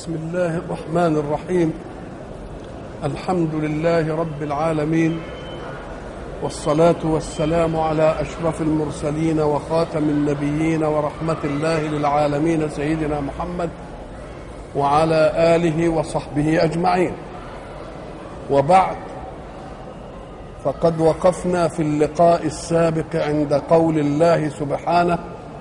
بسم الله الرحمن الرحيم الحمد لله رب العالمين والصلاة والسلام على أشرف المرسلين وخاتم النبيين ورحمة الله للعالمين سيدنا محمد وعلى آله وصحبه أجمعين وبعد فقد وقفنا في اللقاء السابق عند قول الله سبحانه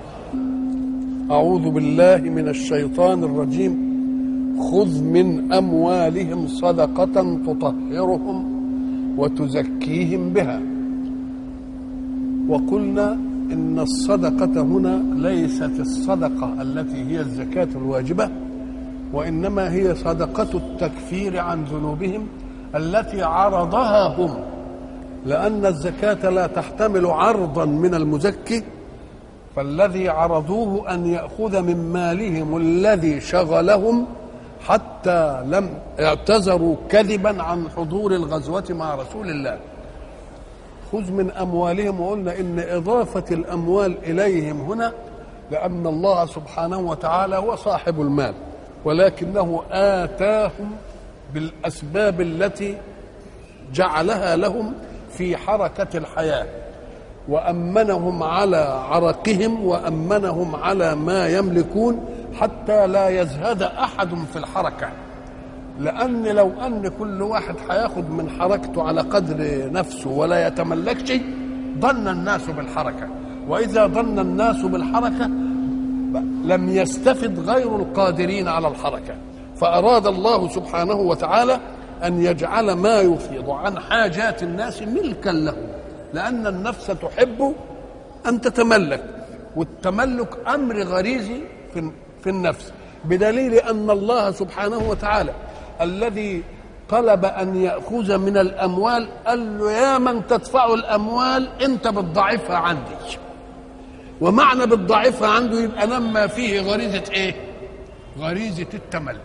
أعوذ بالله من الشيطان الرجيم خذ من أموالهم صدقة تطهرهم وتزكيهم بها وقلنا إن الصدقة هنا ليست الصدقة التي هي الزكاة الواجبة وإنما هي صدقة التكفير عن ذنوبهم التي عرضها هم لأن الزكاة لا تحتمل عرضا من المزكي فالذي عرضوه أن يأخذ من مالهم الذي شغلهم حتى لم اعتذروا كذبا عن حضور الغزوة مع رسول الله خذ من أموالهم وقلنا إن إضافة الأموال إليهم هنا لأن الله سبحانه وتعالى هو صاحب المال ولكنه آتاهم بالأسباب التي جعلها لهم في حركة الحياة وأمنهم على عرقهم وأمنهم على ما يملكون حتى لا يزهد أحد في الحركة لأن لو أن كل واحد هياخد من حركته على قدر نفسه ولا يتملك شيء ظن الناس بالحركة وإذا ظن الناس بالحركة لم يستفد غير القادرين على الحركة فأراد الله سبحانه وتعالى أن يجعل ما يفيض عن حاجات الناس ملكا لهم لأن النفس تحب أن تتملك والتملك أمر غريزي في في النفس بدليل أن الله سبحانه وتعالى الذي طلب أن يأخذ من الأموال قال له يا من تدفع الأموال أنت بتضعفها عندي ومعنى بتضعفها عنده يبقى لما فيه غريزة إيه؟ غريزة التملك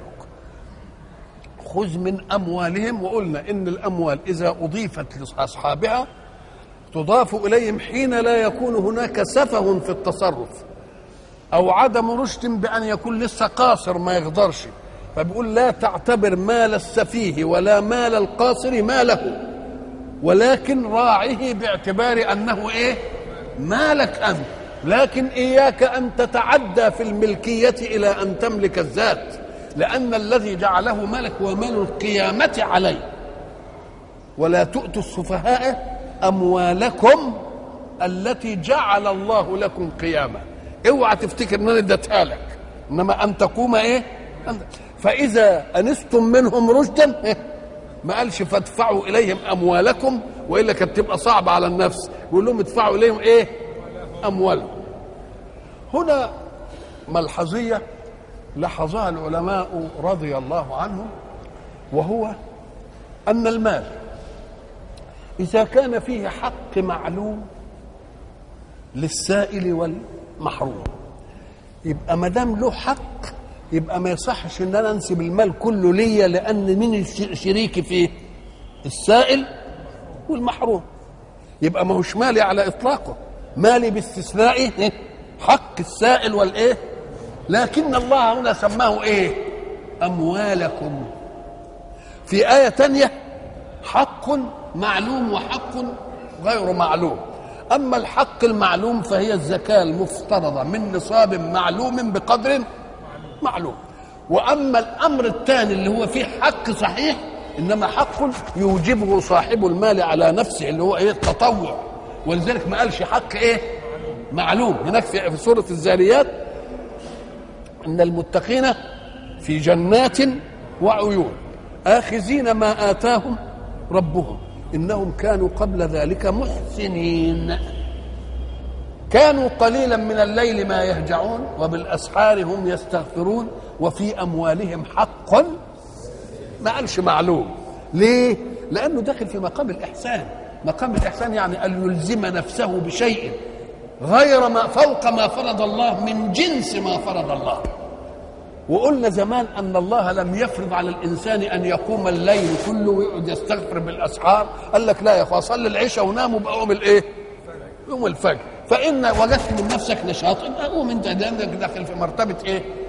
خذ من أموالهم وقلنا إن الأموال إذا أضيفت لأصحابها تضاف إليهم حين لا يكون هناك سفه في التصرف أو عدم رشد بأن يكون لسه قاصر ما يقدرش فبيقول لا تعتبر مال السفيه ولا مال القاصر ماله ولكن راعه باعتبار أنه إيه مالك أنت لكن إياك أن تتعدى في الملكية إلى أن تملك الذات لأن الذي جعله ملك هو مال القيامة عليه ولا تؤتوا السفهاء أموالكم التي جعل الله لكم قيامة اوعى تفتكر ان انا اديتها لك انما ان تقوم ايه فاذا انستم منهم رشدا إيه؟ ما قالش فادفعوا اليهم اموالكم والا كانت تبقى صعبه على النفس يقول لهم ادفعوا اليهم ايه اموالهم هنا ملحظيه لاحظها العلماء رضي الله عنهم وهو ان المال اذا كان فيه حق معلوم للسائل والمحروم يبقى ما دام له حق يبقى ما يصحش ان انا انسب المال كله ليا لان مين شريكي فيه السائل والمحروم يبقى ما هوش مالي على اطلاقه مالي باستثناء حق السائل والايه لكن الله هنا سماه ايه اموالكم في ايه تانية حق معلوم وحق غير معلوم أما الحق المعلوم فهي الزكاة المفترضة من نصاب معلوم بقدر معلوم وأما الأمر الثاني اللي هو فيه حق صحيح إنما حق يوجبه صاحب المال على نفسه اللي هو إيه التطوع ولذلك ما قالش حق إيه معلوم هناك في سورة الزاريات إن المتقين في جنات وعيون آخذين ما آتاهم ربهم انهم كانوا قبل ذلك محسنين كانوا قليلا من الليل ما يهجعون وبالاسحار هم يستغفرون وفي اموالهم حق ما قالش معلوم ليه لانه داخل في مقام الاحسان مقام الاحسان يعني ان يلزم نفسه بشيء غير ما فوق ما فرض الله من جنس ما فرض الله وقلنا زمان ان الله لم يفرض على الانسان ان يقوم الليل كله ويقعد يستغفر بالاسحار قال لك لا يا اخويا صلي العشاء ونام وبقى قوم الايه؟ يوم الفجر فان وجدت من نفسك نشاط يبقى قوم انت داخل في مرتبه ايه؟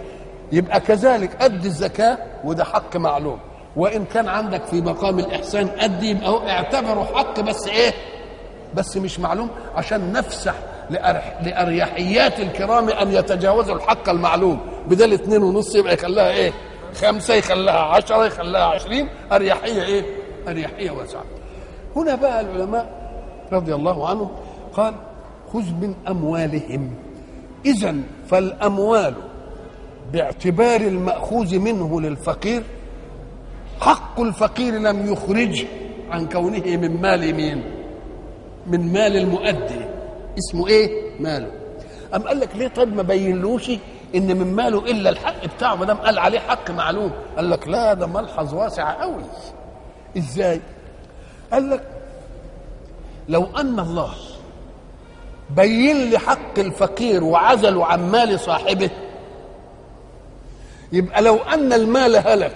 يبقى كذلك أدي الزكاة وده حق معلوم وإن كان عندك في مقام الإحسان أدي يبقى هو اعتبره حق بس إيه بس مش معلوم عشان نفسح لأرح لأريحيات الكرام أن يتجاوزوا الحق المعلوم بدل اتنين ونص يبقى يخليها إيه خمسة يخليها عشرة يخليها عشرين أريحية إيه أريحية واسعة هنا بقى العلماء رضي الله عنهم قال خذ من أموالهم إذا فالأموال باعتبار المأخوذ منه للفقير حق الفقير لم يخرجه عن كونه من مال مين من مال المؤدي اسمه ايه ماله أم قال لك ليه طيب ما بينلوش ان من ماله الا الحق بتاعه ما دام قال عليه حق معلوم قال لك لا ده ملحظ واسع قوي ازاي قال لك لو ان الله بين لي حق الفقير وعزله عن مال صاحبه يبقى لو ان المال هلك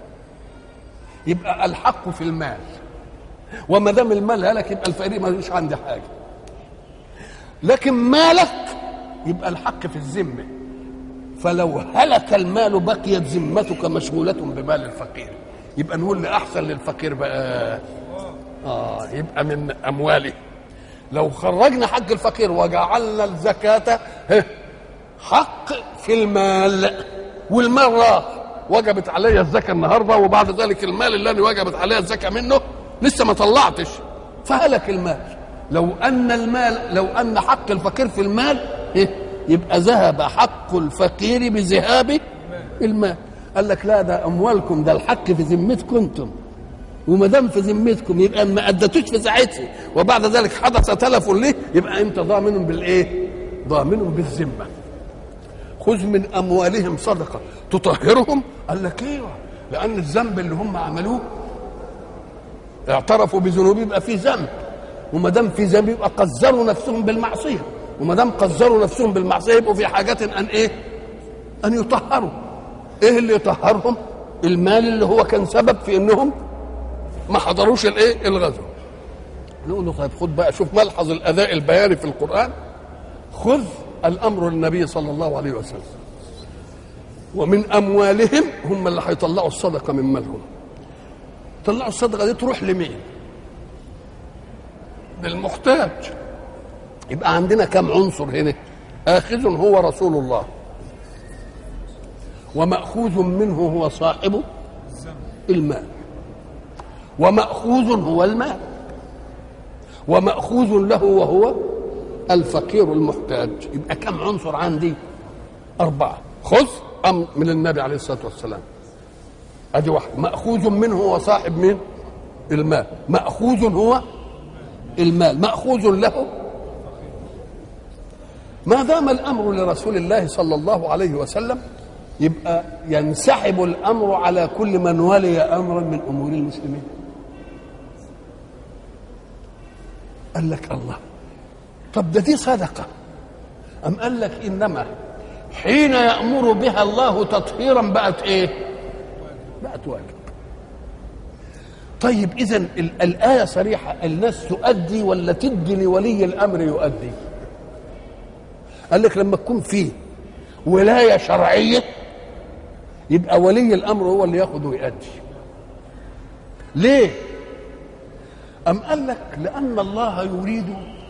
يبقى الحق في المال وما دام المال هلك يبقى الفقير ملوش عندي حاجه لكن مالك يبقى الحق في الذمه فلو هلك المال بقيت ذمتك مشغوله بمال الفقير يبقى نقول احسن للفقير بقى اه يبقى من امواله لو خرجنا حق الفقير وجعلنا الزكاه حق في المال والمال راح وجبت علي الزكاه النهارده وبعد ذلك المال اللي انا وجبت عليها الزكاه منه لسه ما طلعتش فهلك المال لو ان المال لو ان حق الفقير في المال يبقى ذهب حق الفقير بذهاب المال قال لك لا ده اموالكم ده الحق في ذمتكم انتم وما دام في ذمتكم يبقى ما ادتوش في ساعتها وبعد ذلك حدث تلف ليه يبقى انت ضامن بالايه؟ ضامن بالذمه خذ من اموالهم صدقه تطهرهم قال لك ايوه لان الذنب اللي هم عملوه اعترفوا بذنوبهم يبقى في ذنب وما دام في ذنب يبقى قذروا نفسهم بالمعصيه وما دام قذروا نفسهم بالمعصيه يبقوا في حاجه ان ايه؟ ان يطهروا ايه اللي يطهرهم؟ المال اللي هو كان سبب في انهم ما حضروش الايه؟ الغزو نقول له طيب خد بقى شوف ملحظ الاداء البياني في القران خذ الامر للنبي صلى الله عليه وسلم ومن اموالهم هم اللي هيطلعوا الصدقه من مالهم طلعوا الصدقه دي تروح لمين للمحتاج يبقى عندنا كم عنصر هنا آخذ هو رسول الله ومأخوذ منه هو صاحب المال ومأخوذ هو المال ومأخوذ له وهو الفقير المحتاج يبقى كم عنصر عندي أربعة خذ أمر من النبي عليه الصلاة والسلام أدي واحد مأخوذ منه هو صاحب من المال مأخوذ هو المال مأخوذ له ما دام الأمر لرسول الله صلى الله عليه وسلم يبقى ينسحب الأمر على كل من ولي أمرا من أمور المسلمين قال لك الله طب ده دي صدقة أم قال لك إنما حين يأمر بها الله تطهيرا بقت إيه بقت واجب طيب إذا الآية صريحة الناس تؤدي ولا تدي لولي الأمر يؤدي قال لك لما تكون فيه ولاية شرعية يبقى ولي الأمر هو اللي ياخد ويؤدي ليه أم قال لك لأن الله يريد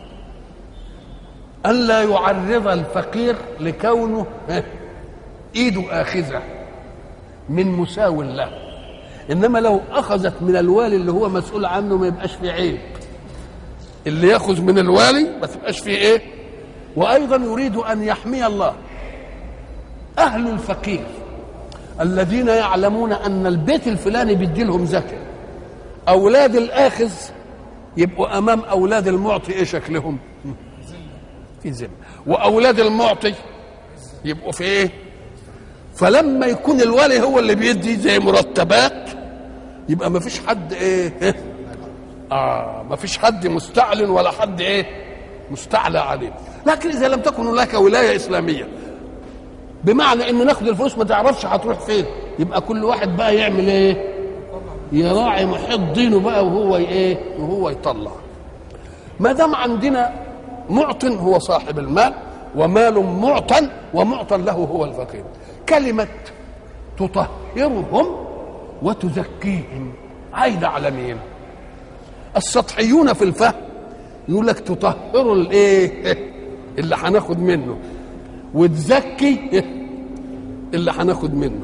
ألا يعرض الفقير لكونه إيده آخذة من مساو له إنما لو أخذت من الوالي اللي هو مسؤول عنه ما يبقاش فيه عيب اللي ياخذ من الوالي ما تبقاش فيه إيه وأيضا يريد أن يحمي الله أهل الفقير الذين يعلمون أن البيت الفلاني بيدي لهم زكاة أولاد الآخذ يبقوا أمام أولاد المعطي إيه شكلهم؟ في ذمة وأولاد المعطي يبقوا في إيه؟ فلما يكون الولي هو اللي بيدي زي مرتبات يبقى ما فيش حد إيه؟ آه ما فيش حد مستعلن ولا حد إيه؟ مستعلى عليه لكن إذا لم تكن هناك ولاية إسلامية بمعنى ان ناخد الفلوس ما تعرفش هتروح فين يبقى كل واحد بقى يعمل ايه يراعي محيط دينه بقى وهو ايه وهو يطلع ما دام عندنا معط هو صاحب المال ومال معطى ومعطى له هو الفقير كلمة تطهرهم وتزكيهم عايدة على مين السطحيون في الفهم يقول لك تطهر الايه اللي هناخد منه وتزكي اللي هناخد منه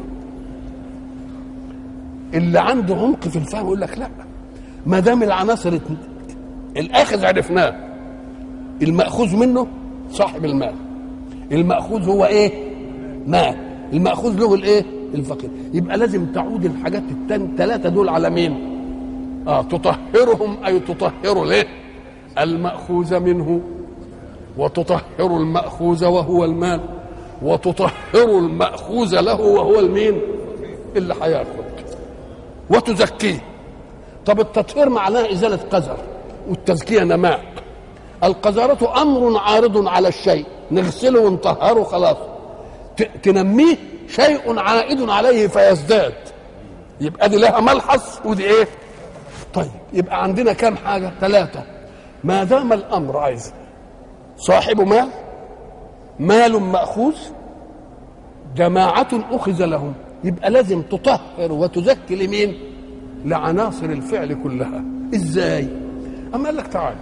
اللي عنده عمق في الفهم يقول لك لا ما دام العناصر ات- الاخذ عرفناه الماخوذ منه صاحب المال الماخوذ هو ايه مال الماخوذ له الايه الفقير يبقى لازم تعود الحاجات الثلاثه دول على مين اه تطهرهم اي تطهر له الماخوذ منه وتطهر الماخوذ وهو المال وتطهر الماخوذ له وهو المين اللي هياخد وتزكيه طب التطهير معناه ازاله قذر والتزكيه نماء القذرة امر عارض على الشيء نغسله ونطهره خلاص ت- تنميه شيء عائد عليه فيزداد يبقى دي لها ملحظ ودي ايه طيب يبقى عندنا كام حاجه ثلاثه ما دام الامر عايز صاحب مال مال ماخوذ جماعه اخذ لهم يبقى لازم تطهر وتزكي لمين لعناصر الفعل كلها ازاي اما قال لك تعالى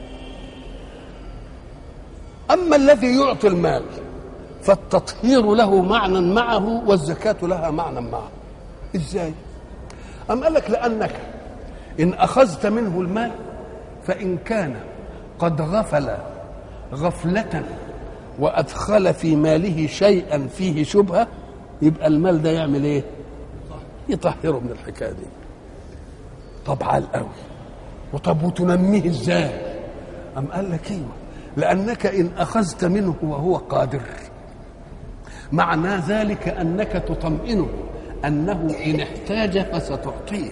اما الذي يعطي المال فالتطهير له معنى معه والزكاه لها معنى معه ازاي أم قال لك لأنك إن أخذت منه المال فإن كان قد غفل غفلة وأدخل في ماله شيئا فيه شبهة يبقى المال ده يعمل إيه؟ يطهره من الحكاية دي طب على القوي وطب وتنميه إزاي؟ أم قال لك إيوه لأنك إن أخذت منه وهو قادر معنى ذلك انك تطمئنه انه ان احتاج فستعطيه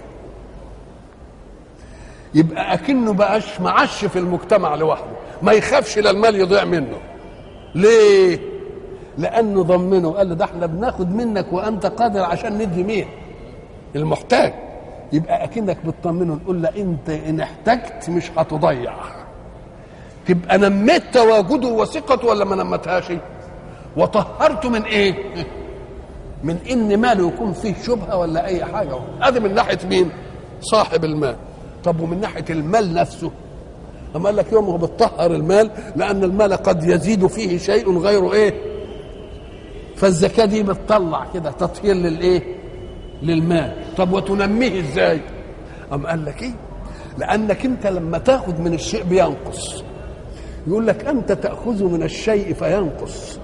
يبقى اكنه بقاش معش في المجتمع لوحده ما يخافش لا المال يضيع منه ليه لانه ضمنه قال له ده احنا بناخد منك وانت قادر عشان ندي مين المحتاج يبقى اكنك بتطمنه نقول له انت ان احتجت مش هتضيع تبقى نميت تواجده وثقته ولا ما نمتهاش وطهرته من ايه من ان ماله يكون فيه شبهه ولا اي حاجه ادي من ناحيه مين صاحب المال طب ومن ناحيه المال نفسه اما قال لك يوم هو بتطهر المال لان المال قد يزيد فيه شيء غير ايه فالزكاه دي بتطلع كده تطهير للايه للمال طب وتنميه ازاي أم قال لك ايه لانك انت لما تاخذ من الشيء بينقص يقول لك انت تاخذ من الشيء فينقص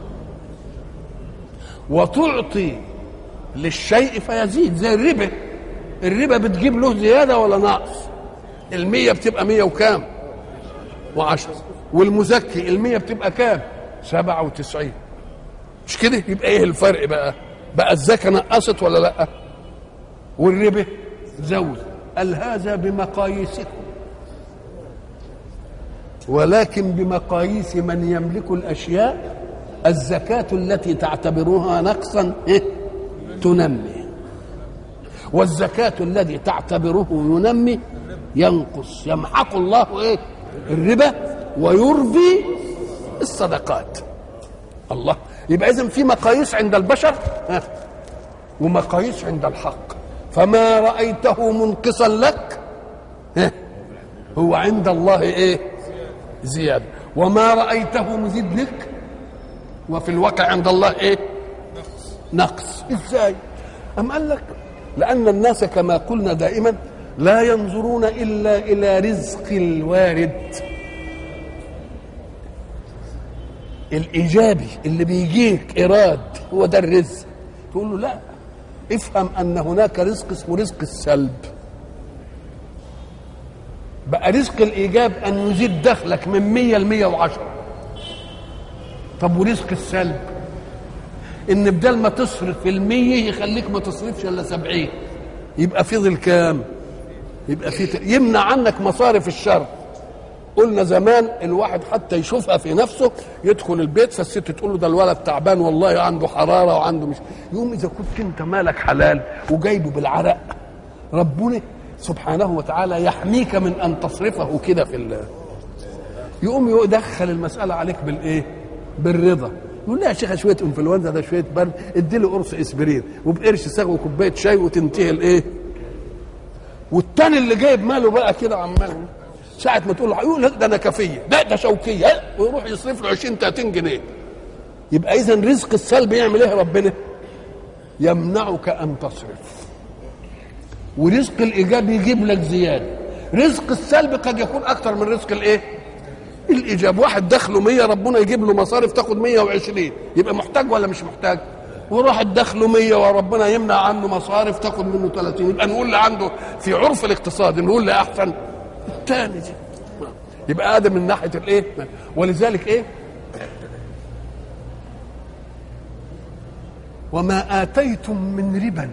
وتعطي للشيء فيزيد زي الربا الربا بتجيب له زياده ولا نقص المية بتبقى مية وكام وعشرة والمزكي المية بتبقى كام سبعة وتسعين مش كده يبقى ايه الفرق بقى بقى الزكاة نقصت ولا لا والربا زود قال هذا بمقاييسكم ولكن بمقاييس من يملك الاشياء الزكاة التي تعتبرها نقصا إيه؟ تنمي والزكاة الذي تعتبره ينمي ينقص يمحق الله ايه الربا ويربي الصدقات الله يبقى اذا في مقاييس عند البشر ها ومقاييس عند الحق فما رأيته منقصا لك ها هو عند الله ايه زيادة وما رأيته مزيد لك وفي الواقع عند الله ايه نقص ازاي ام قال لك لان الناس كما قلنا دائما لا ينظرون الا الى رزق الوارد الايجابي اللي بيجيك ايراد هو ده الرزق تقول له لا افهم ان هناك رزق اسمه رزق السلب بقى رزق الايجاب ان يزيد دخلك من 100 ل 110 طب ورزق السلب ان بدل ما تصرف في المية يخليك ما تصرفش الا سبعين يبقى فضل كام يبقى في ت... يمنع عنك مصارف الشر قلنا زمان الواحد حتى يشوفها في نفسه يدخل البيت فالست تقول له ده الولد تعبان والله عنده حراره وعنده مش يقوم اذا كنت انت مالك حلال وجايبه بالعرق ربنا سبحانه وتعالى يحميك من ان تصرفه كده في الله يقوم يدخل المساله عليك بالايه بالرضا يقول لها يا شيخه شويه انفلونزا ده شويه برد ادي له قرص اسبرين وبقرش سغو وكوبايه شاي وتنتهي الايه والتاني اللي جايب ماله بقى كده عمال ساعة ما تقول له يقول لك ده انا كفيه لا ده شوكيه لا، ويروح يصرف له 20 30 جنيه يبقى اذا رزق السلب يعمل ايه ربنا؟ يمنعك ان تصرف ورزق الايجاب يجيب لك زياده رزق السلب قد يكون اكثر من رزق الايه؟ الايجاب واحد دخله 100 ربنا يجيب له مصارف تاخد 120 يبقى محتاج ولا مش محتاج؟ وواحد دخله 100 وربنا يمنع عنه مصارف تاخد منه 30 يبقى نقول اللي عنده في عرف الاقتصاد نقول اللي احسن الثاني دي يبقى ادم من ناحيه الايه؟ ولذلك ايه؟ وما اتيتم من ربا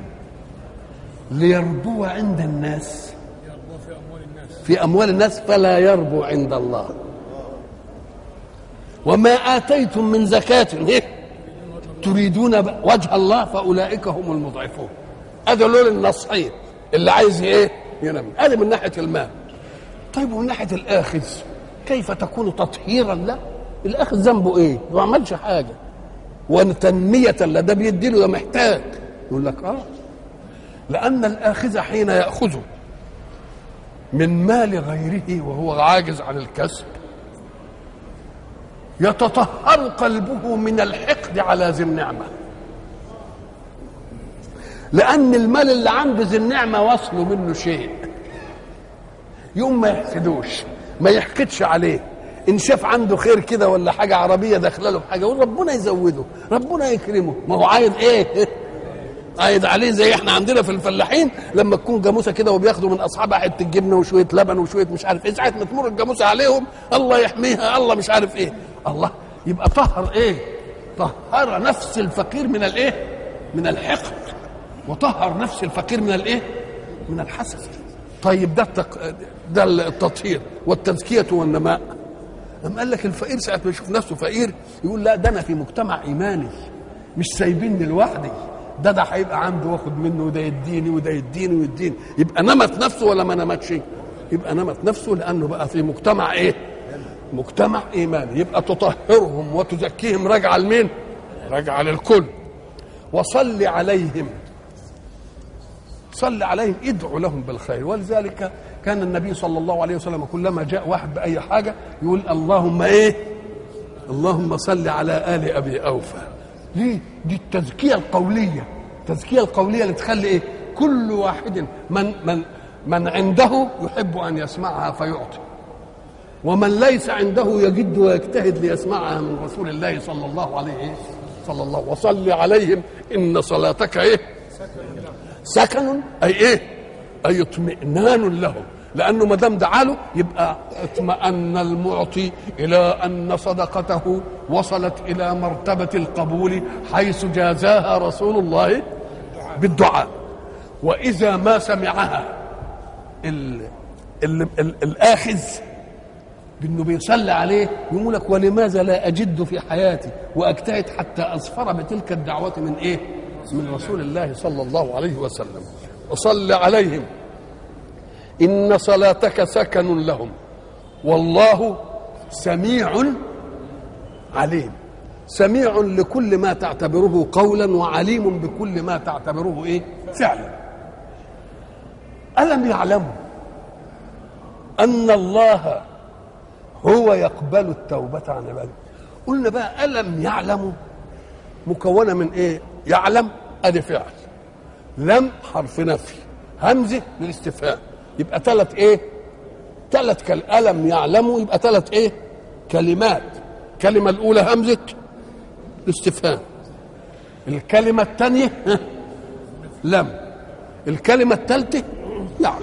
ليربو عند الناس في اموال الناس فلا يربو عند الله وما اتيتم من زكاه إيه؟ تريدون وجه الله فاولئك هم المضعفون هذا لول النصحين اللي عايز ايه ينمي هذا من ناحيه المال طيب ومن ناحيه الاخذ كيف تكون تطهيرا له الاخذ ذنبه ايه ما عملش حاجه وتنميه له ده بيدي له ده محتاج يقول لك اه لان الاخذ حين ياخذه من مال غيره وهو عاجز عن الكسب يتطهر قلبه من الحقد على ذي النعمه لان المال اللي عند ذي النعمه وصله منه شيء يوم ما يحسدوش ما يحقدش عليه ان شاف عنده خير كده ولا حاجه عربيه داخله له بحاجه يقول ربنا يزوده ربنا يكرمه ما هو عايد ايه عايد عليه زي احنا عندنا في الفلاحين لما تكون جاموسه كده وبياخدوا من اصحابها حته جبنه وشويه لبن وشويه مش عارف ايه ساعه ما تمر الجاموسه عليهم الله يحميها الله مش عارف ايه الله يبقى طهر ايه طهر نفس الفقير من الايه من الحقد وطهر نفس الفقير من الايه من الحسد طيب ده التق... ده التطهير والتزكيه والنماء أم قال لك الفقير ساعة ما يشوف نفسه فقير يقول لا ده أنا في مجتمع إيماني مش سايبيني لوحدي ده ده هيبقى عنده واخد منه وده يديني وده يديني ويديني يبقى نمت نفسه ولا ما نمتش يبقى نمت نفسه لأنه بقى في مجتمع إيه مجتمع إيماني يبقى تطهرهم وتزكيهم راجعة لمين راجعة للكل وصل عليهم صل عليهم ادعو لهم بالخير ولذلك كان النبي صلى الله عليه وسلم كلما جاء واحد بأي حاجة يقول اللهم إيه اللهم صل على آل أبي أوفى ليه دي التزكية القولية التزكية القولية اللي تخلي إيه كل واحد من من من عنده يحب أن يسمعها فيعطي ومن ليس عنده يجد ويجتهد ليسمعها من رسول الله صلى الله عليه صلى الله وصل عليهم إن صلاتك إيه سكن أي إيه أي اطمئنان لهم لأنه ما دام دعاله يبقى اطمأن المعطي إلى أن صدقته وصلت إلى مرتبة القبول حيث جازاها رسول الله بالدعاء وإذا ما سمعها ال ال ال الآخذ بأنه بيصلي عليه يقول لك ولماذا لا أجد في حياتي وأجتهد حتى أظفر بتلك الدعوة من إيه؟ من رسول الله صلى الله عليه وسلم وصل عليهم إن صلاتك سكن لهم والله سميع عليم سميع لكل ما تعتبره قولا وعليم بكل ما تعتبره ايه فعلا ألم يعلموا أن الله هو يقبل التوبة عن عباده قلنا بقى ألم يعلموا مكونة من ايه يعلم ادي فعل لم حرف نفي همزة للاستفهام يبقى ثلاث ايه ثلاث كل ألم يعلموا يبقى ثلاث ايه كلمات الكلمة الأولى همزة الاستفهام الكلمة الثانية لم الكلمة الثالثة يعلم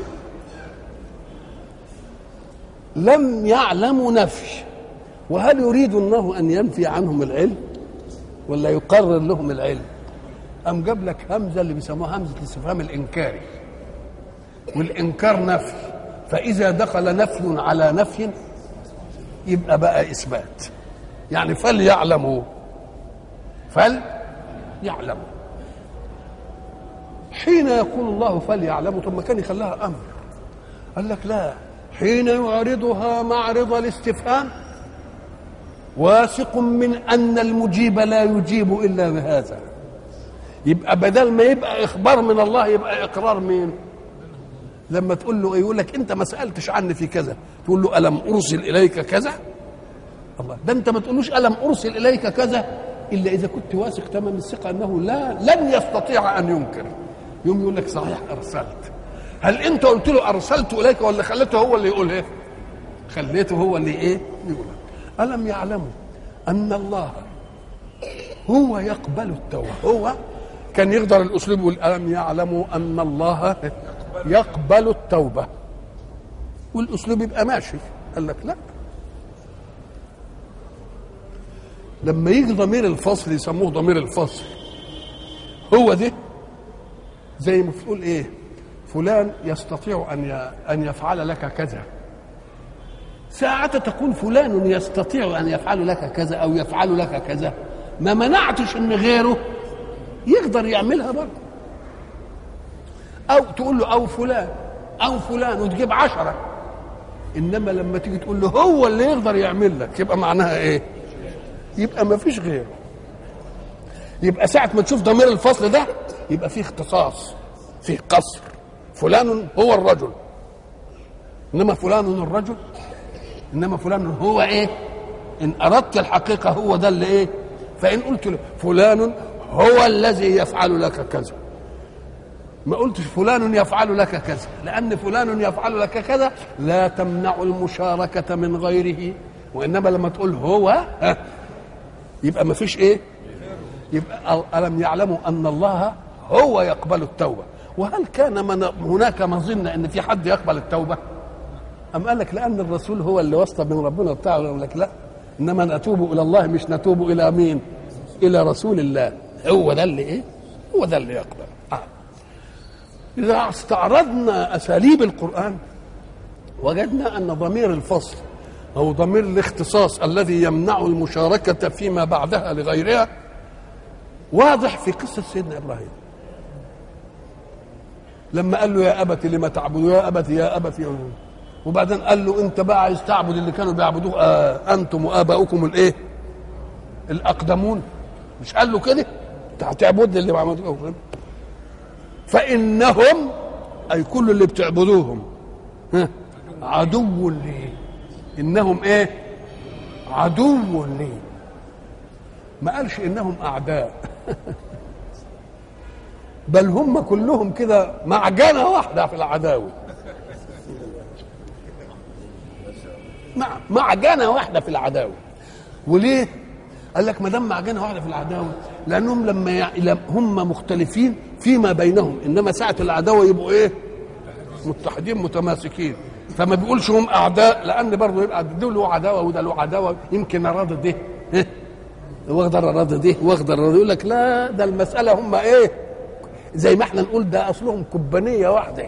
لم يعلموا نفي وهل يريد الله أن ينفي عنهم العلم ولا يقرر لهم العلم أم جاب لك همزة اللي بيسموها همزة الاستفهام الإنكاري والإنكار نفي فإذا دخل نفي على نفي يبقى بقى إثبات يعني فليعلموا فليعلموا حين يقول الله فليعلموا ثم كان يخليها أمر قال لك لا حين يعرضها معرض الاستفهام واثق من ان المجيب لا يجيب الا بهذا يبقى بدل ما يبقى اخبار من الله يبقى اقرار مين لما تقول له يقول لك انت ما سالتش عني في كذا تقول له الم ارسل اليك كذا الله ده انت ما تقولوش الم ارسل اليك كذا الا اذا كنت واثق تمام الثقه انه لا لن يستطيع ان ينكر يوم يقول لك صحيح ارسلت هل انت قلت له ارسلت اليك ولا خليته هو اللي يقول ايه خليته هو اللي ايه يقول الم يعلموا ان الله هو يقبل التوبه هو كان يقدر الاسلوب يقول الم يعلموا ان الله يقبل التوبه والاسلوب يبقى ماشي قال لك لا لما يجي ضمير الفصل يسموه ضمير الفصل هو ده زي ما بتقول ايه فلان يستطيع ان ان يفعل لك كذا ساعة تقول فلان يستطيع ان يفعل لك كذا او يفعل لك كذا ما منعتش ان غيره يقدر يعملها برضه او تقول له او فلان او فلان وتجيب عشرة انما لما تيجي تقول له هو اللي يقدر يعمل لك يبقى معناها ايه يبقى ما فيش غيره يبقى ساعة ما تشوف ضمير الفصل ده يبقى فيه اختصاص فيه قصر فلان هو الرجل انما فلان الرجل انما فلان هو ايه ان اردت الحقيقه هو ده اللي ايه فان قلت له فلان هو الذي يفعل لك كذا ما قلتش فلان يفعل لك كذا لان فلان يفعل لك كذا لا تمنع المشاركه من غيره وانما لما تقول هو ها يبقى ما فيش ايه يبقى الم يعلموا ان الله هو يقبل التوبه وهل كان من هناك مظنه ان في حد يقبل التوبه أم قال لك لأن الرسول هو اللي واسطة بين ربنا وبتاع يقول لك لا إنما نتوب إلى الله مش نتوب إلى مين؟ إلى رسول الله هو ده اللي إيه؟ هو ده اللي يقبل آه. إذا استعرضنا أساليب القرآن وجدنا أن ضمير الفصل أو ضمير الاختصاص الذي يمنع المشاركة فيما بعدها لغيرها واضح في قصة سيدنا إبراهيم لما قال له يا أبت لما تعبد يا أبت يا أبت يا أبت وبعدين قال له انت بقى عايز تعبد اللي كانوا بيعبدوه آه انتم واباؤكم الايه الاقدمون مش قال له كده انت هتعبد اللي بيعبدوه فانهم اي كل اللي بتعبدوهم ها عدو لي انهم ايه عدو لي ما قالش انهم اعداء بل هم كلهم كده معجنه واحده في العداوه مع معجنه واحده في العداوه وليه قال لك ما دام معجنه واحده في العداوه لانهم لما ي... هم مختلفين فيما بينهم انما ساعه العداوه يبقوا ايه متحدين متماسكين فما بيقولش هم اعداء لان برضه يبقى ده له عداوه وده له عداوه يمكن اراد ده واخدر اراد ده واخدر اراد يقول لك لا ده المساله هم ايه زي ما احنا نقول ده اصلهم كبانيه واحده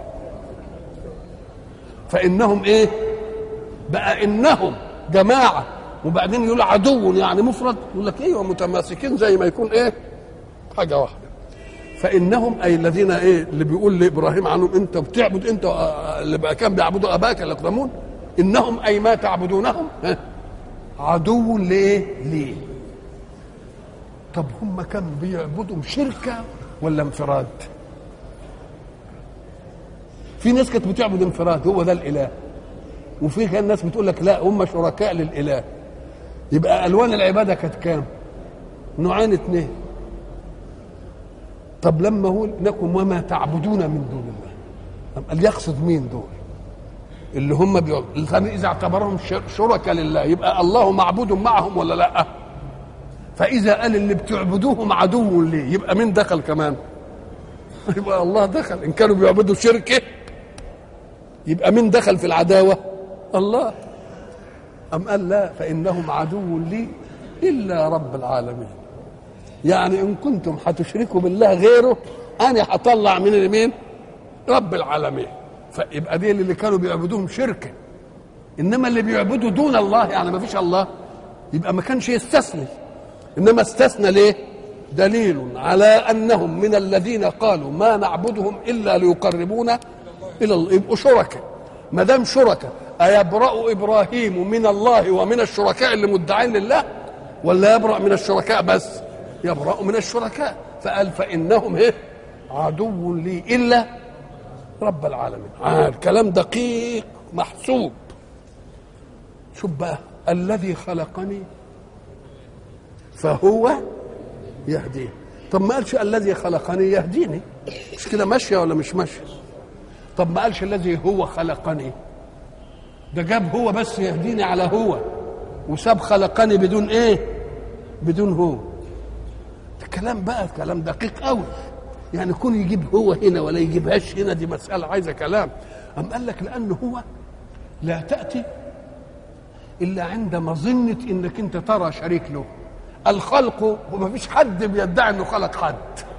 فانهم ايه بقى انهم جماعه وبعدين يقول عدو يعني مفرد يقول لك ايوه متماسكين زي ما يكون ايه حاجه واحده فانهم اي الذين ايه اللي بيقول لابراهيم عنهم انت بتعبد انت اللي بقى كان بيعبدوا اباك الاقدمون انهم اي ما تعبدونهم عدو لايه؟ ليه؟ طب هم كانوا بيعبدوا شركه ولا انفراد؟ في ناس كانت بتعبد انفراد هو ده الاله وفي كان ناس بتقول لك لا هم شركاء للاله يبقى الوان العباده كانت كام نوعين اثنين طب لما هو لكم وما تعبدون من دون الله قال يقصد مين دول اللي هم بيقول اذا اعتبرهم شركاء لله يبقى الله معبود معهم ولا لا فاذا قال اللي بتعبدوهم عدو ليه يبقى مين دخل كمان يبقى الله دخل ان كانوا بيعبدوا شركه يبقى مين دخل في العداوه الله أم قال لا فإنهم عدو لي إلا رب العالمين يعني إن كنتم هتشركوا بالله غيره أنا هطلع من مين رب العالمين فيبقى دي اللي كانوا بيعبدوهم شركة إنما اللي بيعبدوا دون الله يعني ما فيش الله يبقى ما كانش يستثني إنما استثنى ليه دليل على أنهم من الذين قالوا ما نعبدهم إلا ليقربونا إلى الله يبقوا شركاء ما دام شركاء أيبرأ إبراهيم من الله ومن الشركاء اللي مدعين لله ولا يبرأ من الشركاء بس يبرأ من الشركاء فقال فإنهم إيه عدو لي إلا رب العالمين آه الكلام دقيق محسوب شوف بقى الذي خلقني فهو يهديني طب ما قالش الذي خلقني يهديني مش كده ماشيه ولا مش ماشيه طب ما قالش الذي هو خلقني ده جاب هو بس يهديني على هو وساب خلقني بدون ايه بدون هو ده كلام بقى كلام دقيق قوي يعني كون يجيب هو هنا ولا يجيبهاش هنا دي مسألة عايزة كلام أم قال لك لأنه هو لا تأتي إلا عند مظنة إنك أنت ترى شريك له الخلق وما فيش حد بيدعي إنه خلق حد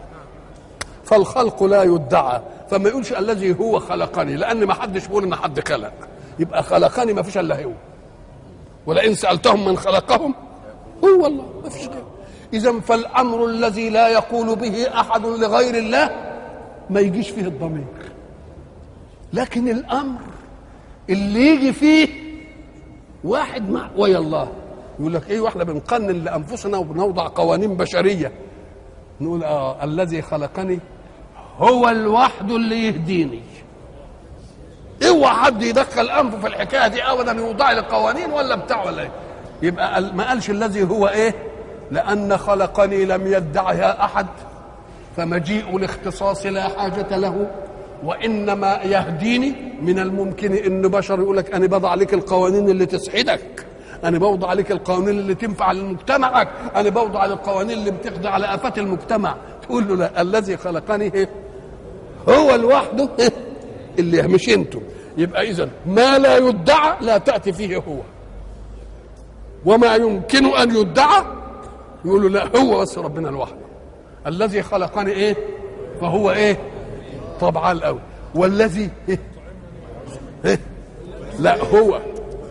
فالخلق لا يدعى فما يقولش الذي هو خلقني لأن ما حدش بيقول إن حد خلق يبقى خلقني ما فيش إلا هو ولئن سألتهم من خلقهم هو الله ما فيش كده إذا فالأمر الذي لا يقول به أحد لغير الله ما يجيش فيه الضمير لكن الأمر اللي يجي فيه واحد مع ويا الله يقول لك ايه واحنا بنقنن لانفسنا وبنوضع قوانين بشريه نقول اه الذي خلقني هو الوحد اللي يهديني اوعى حد يدخل انفه في الحكايه دي ابدا يوضع لي قوانين ولا بتاع ولا ايه يبقى ما قالش الذي هو ايه لان خلقني لم يدعها احد فمجيء الاختصاص لا حاجه له وانما يهديني من الممكن ان بشر يقول لك انا بضع عليك القوانين اللي تسعدك انا بوضع عليك القوانين اللي تنفع لمجتمعك انا بوضع على القوانين اللي بتقضي على افات المجتمع تقول له لا الذي خلقني إيه؟ هو لوحده إيه؟ اللي مش انتم يبقى اذا ما لا يدعى لا تاتي فيه هو وما يمكن ان يدعى يقولوا لا هو بس ربنا لوحده الذي خلقني ايه فهو ايه طبعا الأول والذي إيه؟ إيه؟ لا هو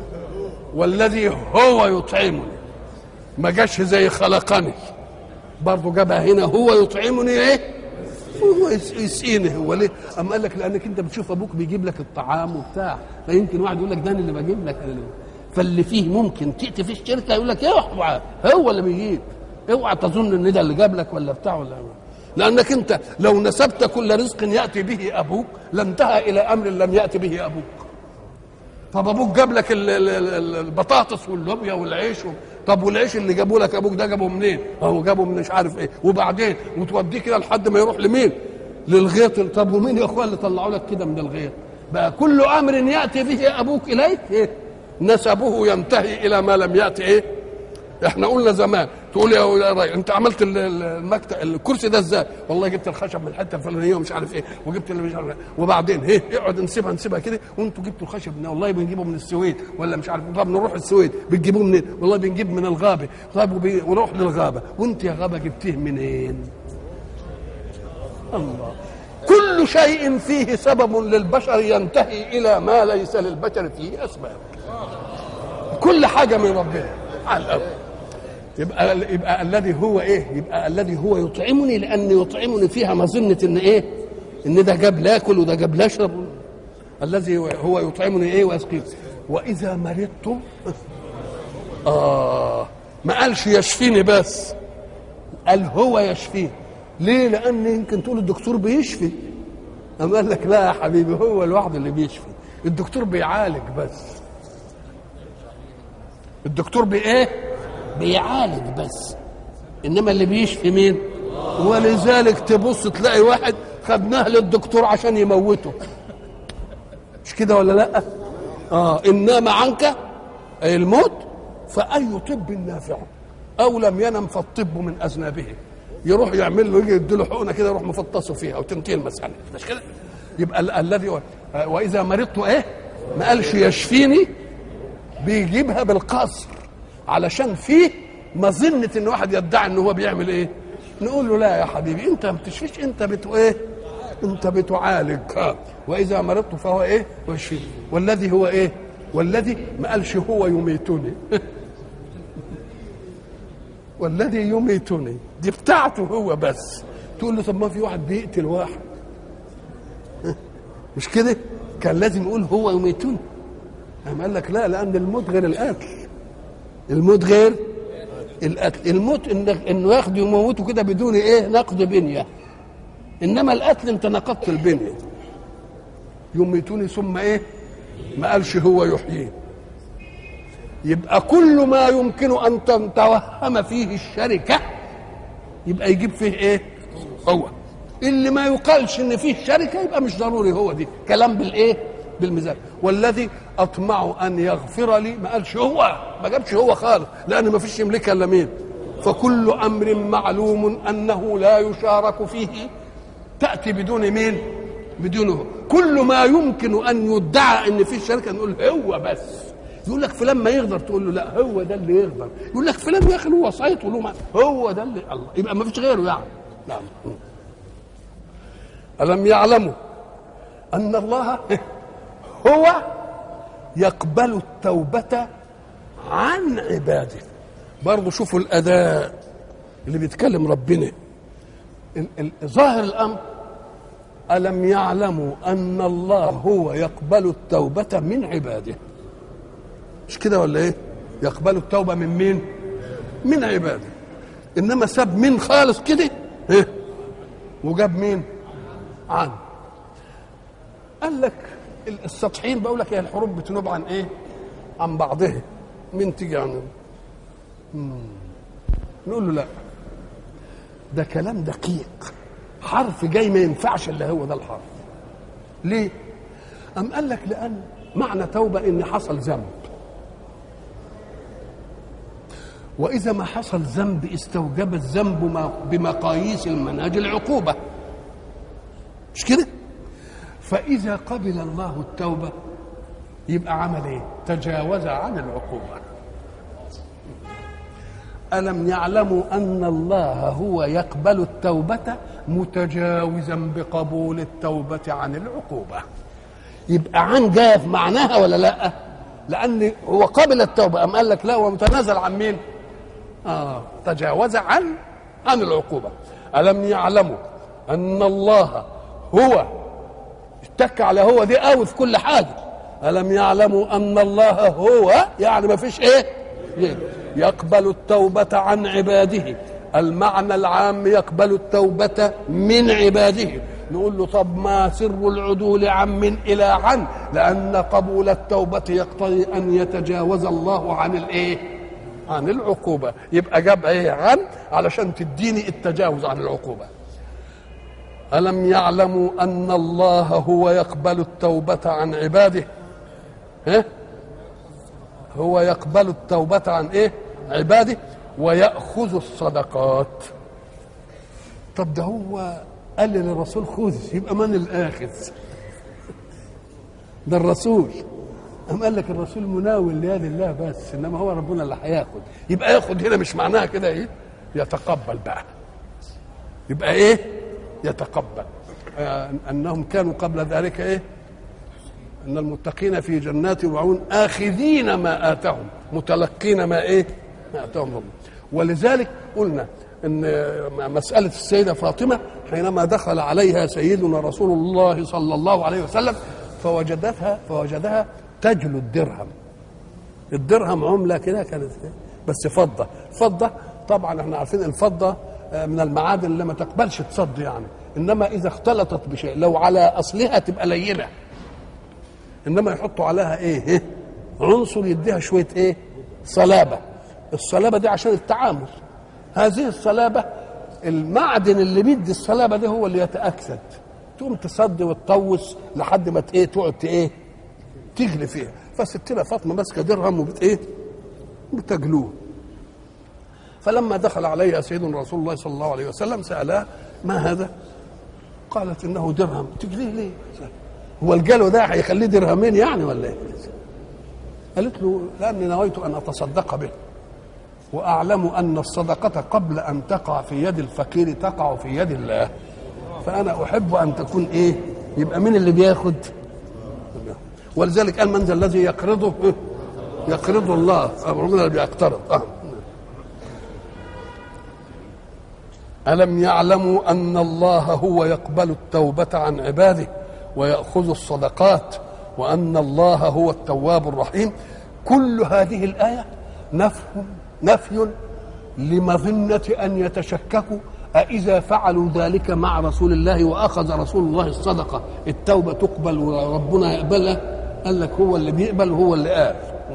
والذي هو يطعمني ما جاش زي خلقني برضه جابها هنا هو يطعمني ايه هو يسقيني هو ليه؟ أما قال لك لأنك أنت بتشوف أبوك بيجيب لك الطعام وبتاع فيمكن واحد يقول لك ده أنا اللي بجيب لك أنا اللي فاللي فيه ممكن تأتي في الشركة يقول لك اوعى هو اللي بيجيب اوعى تظن ان ده اللي جاب لك ولا بتاع ولا لانك انت لو نسبت كل رزق ياتي به ابوك لانتهى الى امر لم ياتي به ابوك طب ابوك جاب لك ال- ال- ال- البطاطس واللوبيا والعيش و... طب والعيش اللي جابوا لك ابوك ده جابه منين؟ اهو جابه من مش عارف ايه وبعدين وتوديه كده لحد ما يروح لمين؟ للغيط طب ومين يا اخوان اللي طلعوا لك كده من الغيط؟ بقى كل امر ياتي به ابوك اليك ايه؟ نسبه ينتهي الى ما لم ياتي ايه؟ احنا قلنا زمان تقول يا راي انت عملت ال- ال- المكتب الكرسي ده ازاي؟ والله جبت الخشب من الحته الفلانيه ومش عارف ايه وجبت اللي مش عارف إيه. وبعدين ايه اقعد نسيبها نسيبها كده وانتوا جبتوا الخشب من والله بنجيبه من السويد ولا مش عارف طب نروح السويد بتجيبوه منين؟ والله بنجيب من الغابه طيب وبي- ونروح للغابه وانت يا غابه جبتيه منين؟ الله كل شيء فيه سبب للبشر ينتهي الى ما ليس للبشر فيه اسباب كل حاجه من ربنا على الأول. يبقى يبقى الذي هو ايه يبقى الذي هو يطعمني لان يطعمني فيها مظنه ان ايه ان ده جاب لاكل وده جاب لاشرب الذي هو يطعمني ايه ويسقيني واذا مرضت اه ما قالش يشفيني بس قال هو يشفيني ليه لان يمكن تقول الدكتور بيشفي أم قال لك لا يا حبيبي هو لوحده اللي بيشفي الدكتور بيعالج بس الدكتور بايه بيعالج بس انما اللي بيشفي مين ولذلك تبص تلاقي واحد خدناه للدكتور عشان يموته مش كده ولا لا اه انما عنك اي الموت فاي طب نافع او لم ينم فالطب من اذنابه يروح يعمل له يجي يديله حقنه كده يروح مفطسه فيها وتنتهي المساله مش كده يبقى ال- الذي هو- آه، واذا مرضت ايه ما قالش يشفيني بيجيبها بالقصر علشان فيه مظنة ان واحد يدعي ان هو بيعمل ايه نقول له لا يا حبيبي انت ما بتشفيش انت بت ايه انت بتعالج ها. واذا مرضت فهو ايه ويشفيني والذي هو ايه والذي ما قالش هو يميتني والذي يميتني دي بتاعته هو بس تقول له طب ما في واحد بيقتل واحد مش كده كان لازم يقول هو يميتني قام قال لك لا لان الموت غير القتل الموت غير القتل الموت انك انه ياخده يموته كده بدون ايه نقد بنيه انما القتل انت نقضت البنيه يميتوني ثم ايه ما قالش هو يحييه يبقى كل ما يمكن ان تتوهم فيه الشركه يبقى يجيب فيه ايه هو اللي ما يقالش ان فيه شركه يبقى مش ضروري هو دي كلام بالايه بالميزان والذي اطمع ان يغفر لي ما قالش هو ما جابش هو خالص لان ما فيش يملكها الا مين فكل امر معلوم انه لا يشارك فيه تاتي بدون مين بدونه كل ما يمكن ان يدعى ان فيه شركه نقول هو بس يقول لك فلان ما يقدر تقول له لا هو ده اللي يقدر يقول لك فلان يا اخي هو صيت له ما هو ده اللي الله يبقى ما فيش غيره يعني نعم ألم يعلموا أن الله هو يقبل التوبة عن عباده برضه شوفوا الأداء اللي بيتكلم ربنا ال- ال- ظاهر الأمر ألم يعلموا أن الله هو يقبل التوبة من عباده مش كده ولا إيه يقبل التوبة من مين من عباده إنما ساب مين خالص كده إيه؟ وجاب مين عن قال لك السطحيين بقول لك هي الحروب بتنوب عن ايه عن بعضها مين تيجي عن مم. نقول له لا ده كلام دقيق حرف جاي ما ينفعش الا هو ده الحرف ليه أم قال لك لأن معنى توبة إن حصل ذنب وإذا ما حصل ذنب استوجب الذنب ما- بمقاييس المنهج العقوبة مش كده فإذا قبل الله التوبة يبقى عمل ايه تجاوز عن العقوبة ألم يعلموا أن الله هو يقبل التوبة متجاوزا بقبول التوبة عن العقوبة يبقى عن جاء في معناها ولا لا لأن هو قبل التوبة أم قال لك لا هو متنازل عن مين آه تجاوز عن عن العقوبة ألم يعلموا أن الله هو اتك على هو دي قوي في كل حاجة ألم يعلموا أن الله هو يعني ما فيش إيه يقبل التوبة عن عباده المعنى العام يقبل التوبة من عباده نقول له طب ما سر العدول عن من إلى عن لأن قبول التوبة يقتضي أن يتجاوز الله عن الإيه عن العقوبة يبقى جاب ايه عن علشان تديني التجاوز عن العقوبة ألم يعلموا أن الله هو يقبل التوبة عن عباده ها؟ هو يقبل التوبة عن ايه عباده ويأخذ الصدقات طب ده هو قال للرسول خذ يبقى من الآخذ ده الرسول أم قال لك الرسول مناول ليد الله بس انما هو ربنا اللي هياخد يبقى ياخد هنا مش معناها كده ايه يتقبل بقى يبقى ايه يتقبل آه انهم كانوا قبل ذلك ايه ان المتقين في جنات وعيون اخذين ما اتاهم متلقين ما ايه ما اتاهم ربهم ولذلك قلنا ان مساله السيده فاطمه حينما دخل عليها سيدنا رسول الله صلى الله عليه وسلم فوجدتها فوجدها تجلو الدرهم الدرهم عمله كده كانت بس فضه فضه طبعا احنا عارفين الفضه من المعادن اللي ما تقبلش تصد يعني انما اذا اختلطت بشيء لو على اصلها تبقى لينه انما يحطوا عليها ايه, إيه؟ عنصر يديها شويه ايه صلابه الصلابه دي عشان التعامل هذه الصلابه المعدن اللي بيدي الصلابه ده هو اللي يتاكسد تقوم تصدي وتطوس لحد ما ايه تقعد ايه تغلي فيها فستنا فاطمه ماسكه درهم وبت ايه بتجلوه فلما دخل عليها سيدنا رسول الله صلى الله عليه وسلم سالها ما هذا قالت انه درهم تجليه ليه هو الجلو ده هيخليه درهمين يعني ولا ايه قالت له لاني نويت ان اتصدق به واعلم ان الصدقه قبل ان تقع في يد الفقير تقع في يد الله فانا احب ان تكون ايه يبقى مين اللي بياخد ولذلك قال من ذا الذي يقرضه يقرضه الله ربنا اللي بيقترض آه. ألم يعلموا أن الله هو يقبل التوبة عن عباده ويأخذ الصدقات وأن الله هو التواب الرحيم كل هذه الآية نفي نفي لمظنة أن يتشككوا أإذا فعلوا ذلك مع رسول الله وأخذ رسول الله الصدقة التوبة تقبل وربنا يقبلها قال لك هو اللي بيقبل هو اللي قال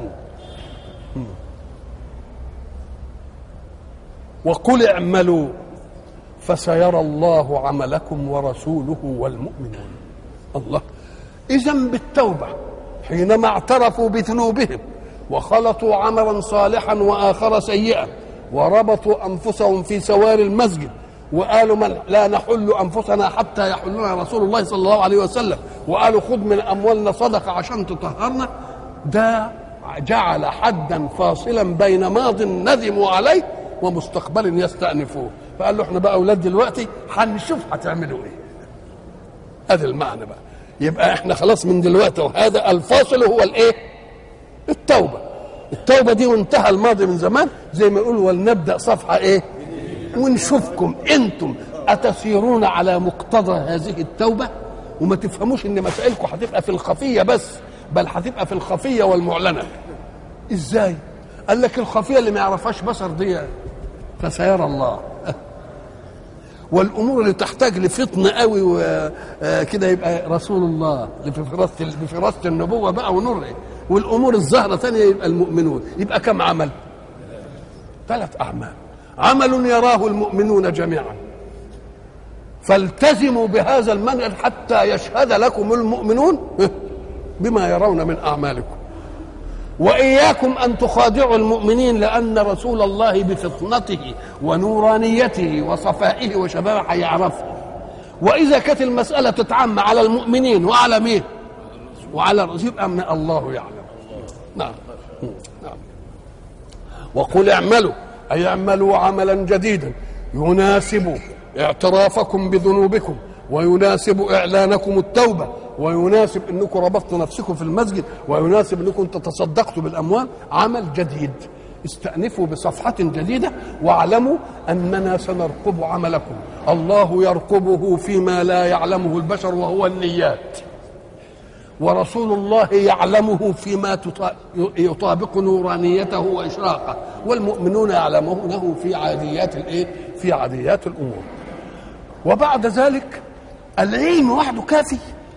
وقل اعملوا فسيرى الله عملكم ورسوله والمؤمنون الله إذا بالتوبة حينما اعترفوا بذنوبهم وخلطوا عملا صالحا وآخر سيئا وربطوا أنفسهم في سوار المسجد وقالوا من لا نحل أنفسنا حتى يحلنا رسول الله صلى الله عليه وسلم وقالوا خذ من أموالنا صدقة عشان تطهرنا ده جعل حدا فاصلا بين ماض ندموا عليه ومستقبل يستأنفوه فقال له احنا بقى اولاد دلوقتي هنشوف هتعملوا ايه هذا المعنى بقى يبقى احنا خلاص من دلوقتي وهذا الفاصل هو الايه التوبه التوبه دي وانتهى الماضي من زمان زي ما يقول ولنبدا صفحه ايه ونشوفكم انتم اتسيرون على مقتضى هذه التوبه وما تفهموش ان مسائلكم هتبقى في الخفيه بس بل هتبقى في الخفيه والمعلنه ازاي قال لك الخفيه اللي ما يعرفهاش بشر دي فسيرى الله والامور اللي تحتاج لفطن قوي وكده يبقى رسول الله اللي في فراسه في فراسه النبوه بقى ونور والامور الظاهره ثانيه يبقى المؤمنون يبقى كم عمل؟ ثلاث اعمال عمل يراه المؤمنون جميعا فالتزموا بهذا المنهج حتى يشهد لكم المؤمنون بما يرون من اعمالكم واياكم ان تخادعوا المؤمنين لان رسول الله بفطنته ونورانيته وصفائه وشبابه هيعرفه واذا كانت المساله تتعم على المؤمنين وعلى مين وعلى الرسول يبقى من الله يعلم نعم نعم وقل اعملوا اي اعملوا عملا جديدا يناسب اعترافكم بذنوبكم ويناسب اعلانكم التوبه ويناسب انكم ربطتوا نفسكم في المسجد ويناسب انكم تتصدقتوا بالاموال عمل جديد استأنفوا بصفحة جديدة واعلموا أننا سنرقب عملكم الله يرقبه فيما لا يعلمه البشر وهو النيات ورسول الله يعلمه فيما يطابق نورانيته وإشراقه والمؤمنون يعلمونه في عاديات الإيه؟ في عاديات الأمور وبعد ذلك العلم وحده كافي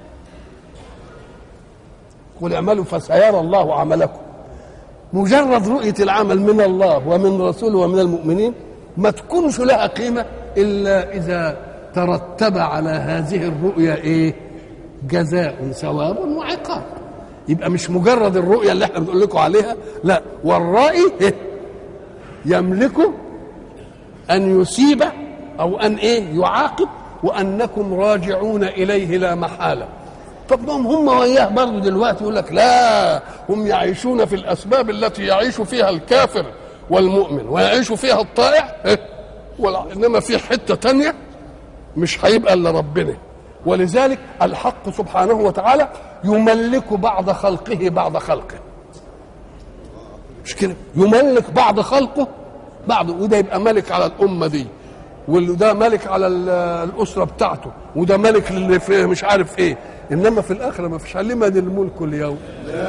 قل اعملوا فسيرى الله عملكم مجرد رؤية العمل من الله ومن رسوله ومن المؤمنين ما تكونش لها قيمة إلا إذا ترتب على هذه الرؤية إيه جزاء ثواب وعقاب يبقى مش مجرد الرؤية اللي احنا بنقول لكم عليها لا والرائي إيه؟ يملك أن يسيب أو أن إيه يعاقب وأنكم راجعون إليه لا محالة طب ما هم وياه برضه دلوقتي يقول لك لا هم يعيشون في الاسباب التي يعيش فيها الكافر والمؤمن ويعيش فيها الطائع انما في حته تانية مش هيبقى الا ربنا ولذلك الحق سبحانه وتعالى يملك بعض خلقه بعض خلقه مش كده يملك بعض خلقه بعض وده يبقى ملك على الامه دي وده ملك على الاسره بتاعته وده ملك اللي في مش عارف ايه انما في الاخره ما فيش لمن الملك اليوم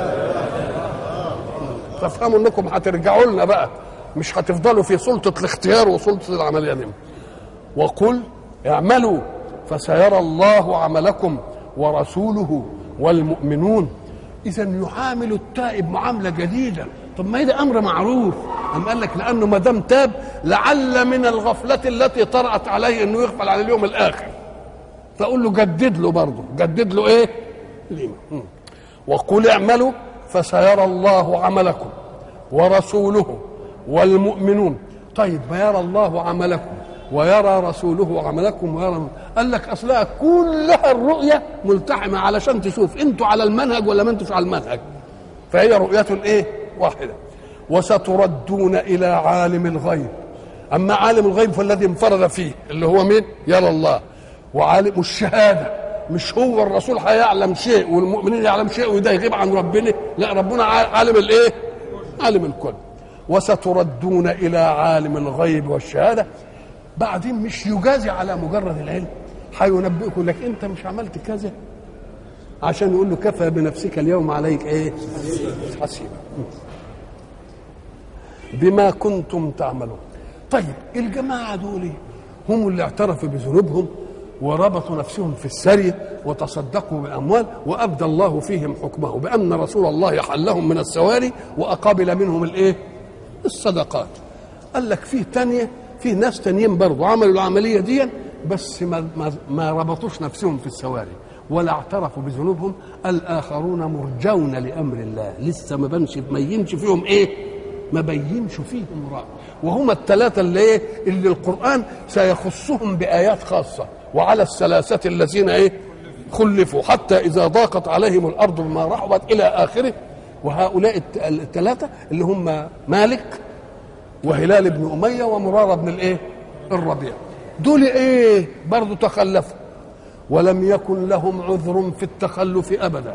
تفهموا انكم هترجعوا لنا بقى مش هتفضلوا في سلطه الاختيار وسلطه العمليه دي وقل اعملوا فسيرى الله عملكم ورسوله والمؤمنون اذا يعامل التائب معامله جديده طب ما ده امر معروف أم قال لك لانه ما دام تاب لعل من الغفله التي طرات عليه انه يغفل على اليوم الاخر فاقول له جدد له برضه جدد له ايه ليه وقل اعملوا فسيرى الله عملكم ورسوله والمؤمنون طيب يرى الله عملكم ويرى رسوله عملكم ويرى قال لك اصلها كلها الرؤيه ملتحمه علشان تشوف انتوا على المنهج ولا ما انتوش على المنهج فهي رؤيه ايه واحده وستردون الى عالم الغيب اما عالم الغيب فالذي انفرد فيه اللي هو مين يرى الله وعالم الشهاده مش هو الرسول هيعلم شيء والمؤمنين يعلم شيء وده يغيب عن ربنا لا ربنا عالم الايه عالم الكل وستردون الى عالم الغيب والشهاده بعدين مش يجازي على مجرد العلم هينبئكم لك انت مش عملت كذا عشان يقول له كفى بنفسك اليوم عليك ايه حسيبا بما كنتم تعملون طيب الجماعة دول هم اللي اعترفوا بذنوبهم وربطوا نفسهم في السرية وتصدقوا بالأموال وأبدى الله فيهم حكمه بأن رسول الله حلهم من السواري وأقابل منهم الإيه؟ الصدقات قال لك في تانية في ناس تانيين برضه عملوا العملية دي بس ما, ما, ما ربطوش نفسهم في السواري ولا اعترفوا بذنوبهم الآخرون مرجون لأمر الله لسه ما بنش ما ينش فيهم إيه ما بينش فيهم رأي وهم الثلاثة اللي إيه اللي القرآن سيخصهم بآيات خاصة وعلى الثلاثة الذين إيه خلفوا حتى إذا ضاقت عليهم الأرض بما رحبت إلى آخره وهؤلاء الثلاثة اللي هم مالك وهلال بن أمية ومرارة بن الإيه الربيع دول إيه برضو تخلفوا ولم يكن لهم عذر في التخلف أبدا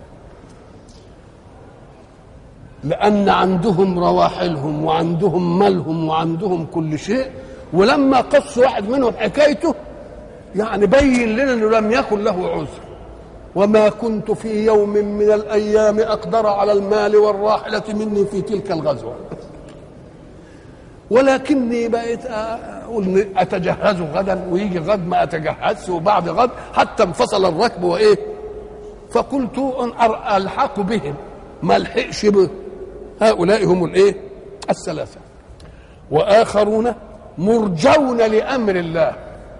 لأن عندهم رواحلهم وعندهم مالهم وعندهم كل شيء ولما قص واحد منهم حكايته يعني بين لنا انه لم يكن له عذر وما كنت في يوم من الايام اقدر على المال والراحله مني في تلك الغزوه ولكني بقيت اقول اتجهز غدا ويجي غد ما اتجهزش وبعد غد حتى انفصل الركب وايه فقلت ان الحق بهم ما الحقش به هؤلاء هم الايه الثلاثه واخرون مرجون لامر الله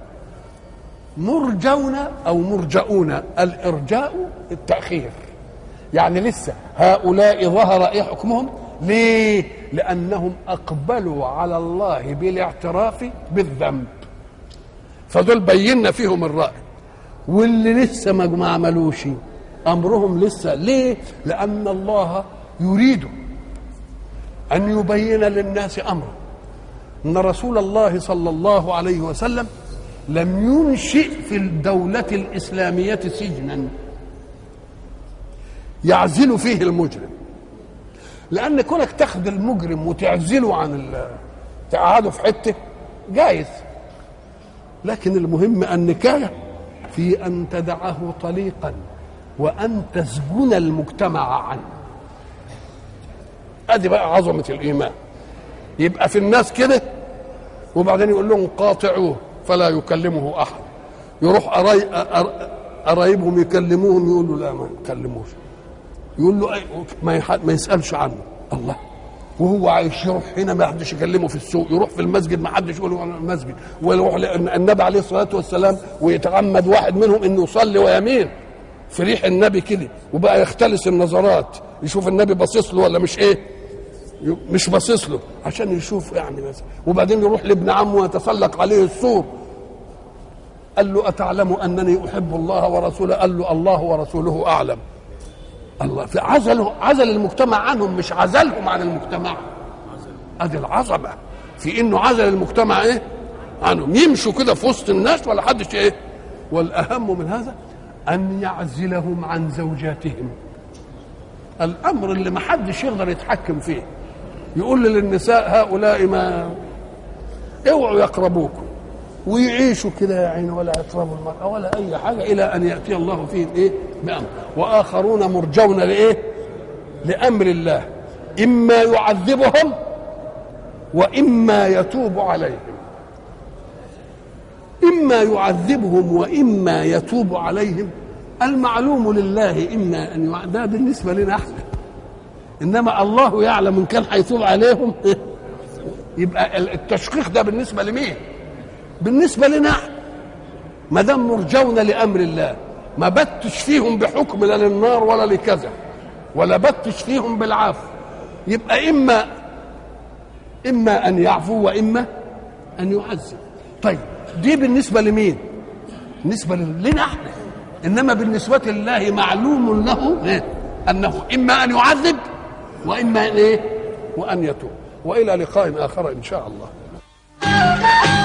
مرجون او مرجؤون الارجاء التاخير يعني لسه هؤلاء ظهر ايه حكمهم ليه لانهم اقبلوا على الله بالاعتراف بالذنب فدول بينا فيهم الراي واللي لسه ما عملوش امرهم لسه ليه لان الله يريد ان يبين للناس امره ان رسول الله صلى الله عليه وسلم لم ينشئ في الدولة الإسلامية سجنا يعزل فيه المجرم لأن كونك تاخد المجرم وتعزله عن تقعده في حتة جايز لكن المهم النكاية في أن تدعه طليقا وأن تسجن المجتمع عنه ادي بقى عظمة الإيمان يبقى في الناس كده وبعدين يقول لهم قاطعوه فلا يكلمه احد يروح قرايبهم يكلموهم يقول له لا ما يكلموش يقول له أي ما, ما يسالش عنه الله وهو عايش يروح هنا ما حدش يكلمه في السوق يروح في المسجد ما حدش يقول له المسجد ويروح النبي عليه الصلاه والسلام ويتعمد واحد منهم انه يصلي ويمين في ريح النبي كده وبقى يختلس النظرات يشوف النبي باصص له ولا مش ايه مش باصص له عشان يشوف يعني مثلا وبعدين يروح لابن عمه ويتسلق عليه السور قال له أتعلم أنني أحب الله ورسوله قال له الله ورسوله أعلم الله في عزله عزل المجتمع عنهم مش عزلهم عن المجتمع ادي العظمه في انه عزل المجتمع ايه عنهم يمشوا كده في وسط الناس ولا حدش ايه والاهم من هذا ان يعزلهم عن زوجاتهم الامر اللي ما حدش يقدر يتحكم فيه يقول للنساء هؤلاء ما اوعوا يقربوكم ويعيشوا كده يا عيني ولا يقربوا المرأة ولا أي حاجة إلى أن يأتي الله فيهم إيه بأمر وآخرون مرجون لإيه لأمر الله إما يعذبهم وإما يتوب عليهم إما يعذبهم وإما يتوب عليهم المعلوم لله إما أن يع... ده بالنسبة لنا احنا إنما الله يعلم إن كان هيتوب عليهم يبقى التشقيق ده بالنسبة لمين؟ بالنسبة لنا احنا ما دام مرجون لأمر الله ما بتش فيهم بحكم لا للنار ولا لكذا ولا بتش فيهم بالعفو يبقى إما إما أن يعفو وإما أن يعذب طيب دي بالنسبة لمين؟ بالنسبة لنا احنا انما بالنسبه لله معلوم له إيه؟ انه اما ان يعذب واما ان ايه وان يتوب والى لقاء اخر ان شاء الله